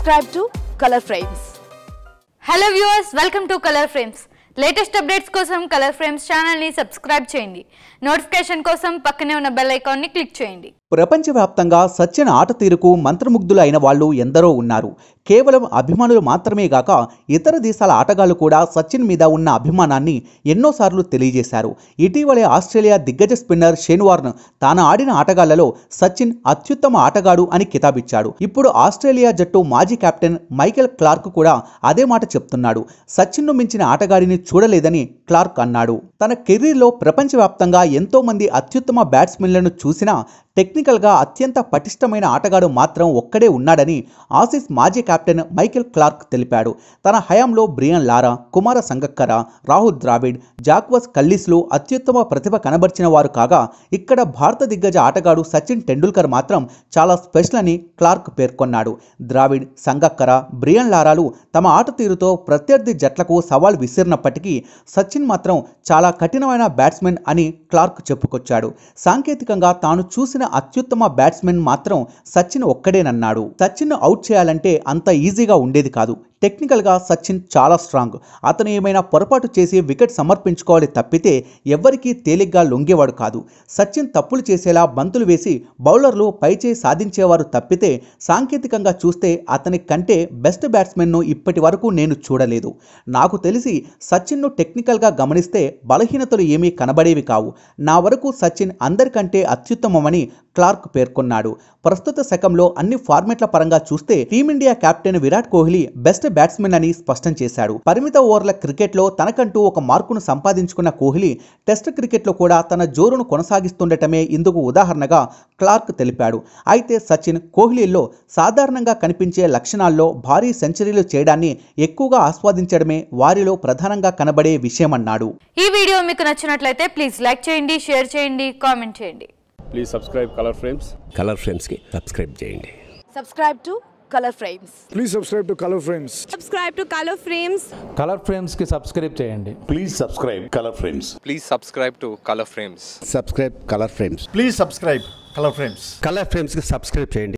Subscribe to Color Frames. Hello viewers welcome to Color Frames latest updates కోసం Color Frames ఛానల్ని subscribe చేయండి notification కోసం పక్కనే ఉన్న బెల్ ఐకాన్ని క్లిక్ చేయండి ప్రపంచవ్యాప్తంగా సచిన్ ఆట తీరుకు మంత్రముగ్ధులు అయిన వాళ్ళు ఎందరో ఉన్నారు కేవలం అభిమానులు మాత్రమే గాక ఇతర దేశాల ఆటగాళ్లు కూడా సచిన్ మీద ఉన్న అభిమానాన్ని ఎన్నోసార్లు తెలియజేశారు ఇటీవలే ఆస్ట్రేలియా దిగ్గజ స్పిన్నర్ షేన్ వార్న్ తాను ఆడిన ఆటగాళ్లలో సచిన్ అత్యుత్తమ ఆటగాడు అని కితాబిచ్చాడు ఇప్పుడు ఆస్ట్రేలియా జట్టు మాజీ కెప్టెన్ మైకెల్ క్లార్క్ కూడా అదే మాట చెప్తున్నాడు సచిన్ను మించిన ఆటగాడిని చూడలేదని క్లార్క్ అన్నాడు తన కెరీర్లో ప్రపంచవ్యాప్తంగా ఎంతో మంది అత్యుత్తమ బ్యాట్స్మెన్లను చూసినా టెక్నికల్గా అత్యంత పటిష్టమైన ఆటగాడు మాత్రం ఒక్కడే ఉన్నాడని ఆసీస్ మాజీ కెప్టెన్ మైకెల్ క్లార్క్ తెలిపాడు తన హయాంలో Brian Lara Kumar Sangakkara Rahul Dravid Jacques కల్లిస్లు అత్యుత్తమ ప్రతిభ కనబర్చిన వారు కాగా ఇక్కడ భారత దిగ్గజ ఆటగాడు సచిన్ టెండూల్కర్ మాత్రం చాలా స్పెషల్ అని క్లార్క్ పేర్కొన్నాడు ద్రావిడ్ సంగక్కర బ్రియన్ లారాలు తమ ఆట తీరుతో ప్రత్యర్థి జట్లకు సవాల్ విసిరినప్పటికీ సచిన్ మాత్రం చాలా కఠినమైన బ్యాట్స్మెన్ అని క్లార్క్ చెప్పుకొచ్చాడు సాంకేతికంగా తాను చూసిన అత్యుత్తమ బ్యాట్స్మెన్ మాత్రం సచిన్ ఒక్కడేనన్నాడు సచిన్ అవుట్ చేయాలంటే అంత ఈజీగా ఉండేది కాదు టెక్నికల్గా సచిన్ చాలా స్ట్రాంగ్ అతను ఏమైనా పొరపాటు చేసి వికెట్ సమర్పించుకోవాలి తప్పితే ఎవ్వరికీ తేలిగ్గా లొంగేవాడు కాదు సచిన్ తప్పులు చేసేలా బంతులు వేసి బౌలర్లు పైచేయి సాధించేవారు తప్పితే సాంకేతికంగా చూస్తే అతని కంటే బెస్ట్ బ్యాట్స్మెన్ను ఇప్పటి వరకు నేను చూడలేదు నాకు తెలిసి సచిన్ను టెక్నికల్గా గమనిస్తే బలహీనతలు ఏమీ కనబడేవి కావు నా వరకు సచిన్ అందరికంటే అత్యుత్తమమని క్లార్క్ పేర్కొన్నాడు ప్రస్తుత శకంలో అన్ని ఫార్మెట్ల పరంగా చూస్తే team India captain Virat Kohli best batsmen అని స్పష్టం చేశాడు పరిమిత ఓవర్ల క్రికెట్లో తనకంటూ ఒక మార్కును సంపాదించుకున్న కోహ్లీ టెస్ట్ క్రికెట్లో కూడా తన జోరును కొనసాగిస్తుండటమే ఇందుకు ఉదాహరణగా క్లార్క్ తెలిపాడు అయితే సచిన్ కోహ్లీలో సాధారణంగా కనిపించే లక్షణాల్లో భారీ సెంచరీలు చేయడాన్ని ఎక్కువగా ఆస్వాదించడమే వారిలో ప్రధానంగా కనబడే విషయమన్నాడు ఈ వీడియో మీకు నచ్చినట్లయితే ప్లీజ్ లైక్ చేయండి షేర్ చేయండి కామెంట్ చేయండి please subscribe Color Frames Color ఫ్రేమ్స్కి సబ్స్క్రైబ్ చేయండి Subscribe to Color Frames. Please subscribe to Color Frames. subscribe to Color Frames Color ఫ్రేమ్స్కి సబ్స్క్రైబ్ చేయండి Please subscribe Color Frames. Please subscribe to Color Frames. Subscribe Color Frames Please subscribe Color Frames. Color ఫ్రేమ్స్కి subscribe చేయండి